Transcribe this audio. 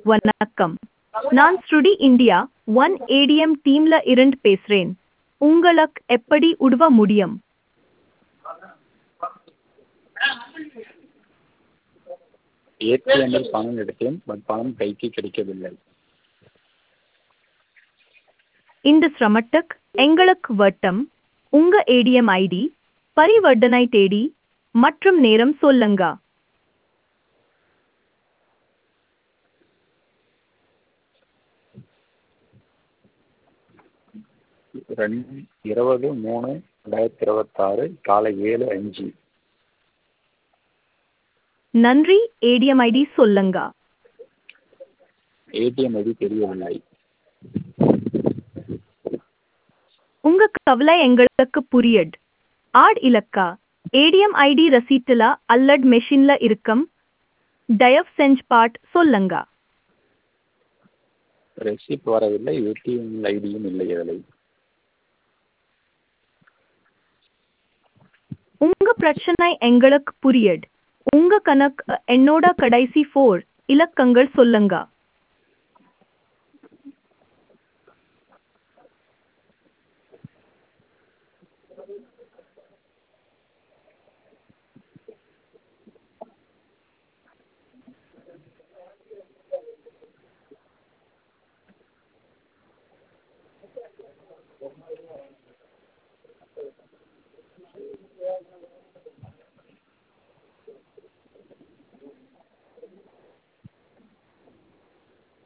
வணக்கம் நான் ஸ்ருடி இந்தியா ஒன் ஏடிஎம் டீம்ல இருந்து பேசுறேன் உங்களுக்கு எப்படி உதவ முடியும் ஏடிஎம்மில் பணம் எடுத்தேன் பட் பணம் கைக்கு கிடைக்கவில்லை இந்த சிரமத்துக்கு எங்களுக்கு வட்டம் உங்க ஏடிஎம் ஐடி பரிவர்த்தனை தேதி மற்றும் நேரம் சொல்லுங்க ரெண்டு இருபது மூணு ரெண்டாயிரத்தி இருபத்தாறு காலை ஏழு அஞ்சு நன்றி ஏடிஎம் ஐடி சொல்லுங்க ஏடிஎம் ஐடி தெரியவில்லை உங்க கவலை எங்களுக்கு புரியுது ஆட் இலக்கா ஏடிஎம் ஐடி ரசீட்டுல அல்லட் மெஷின்ல இருக்கும் தயவு செஞ்சு பாட் சொல்லுங்க ரெசிப்ட் வரவில்லை ஏடிஎம் ஐடியும் இல்லை அதில் உங்க பிரச்சனை எங்களுக்கு புரியுது உங்க கணக்கு என்னோட கடைசி ஃபோர் இலக்கங்கள் சொல்லுங்க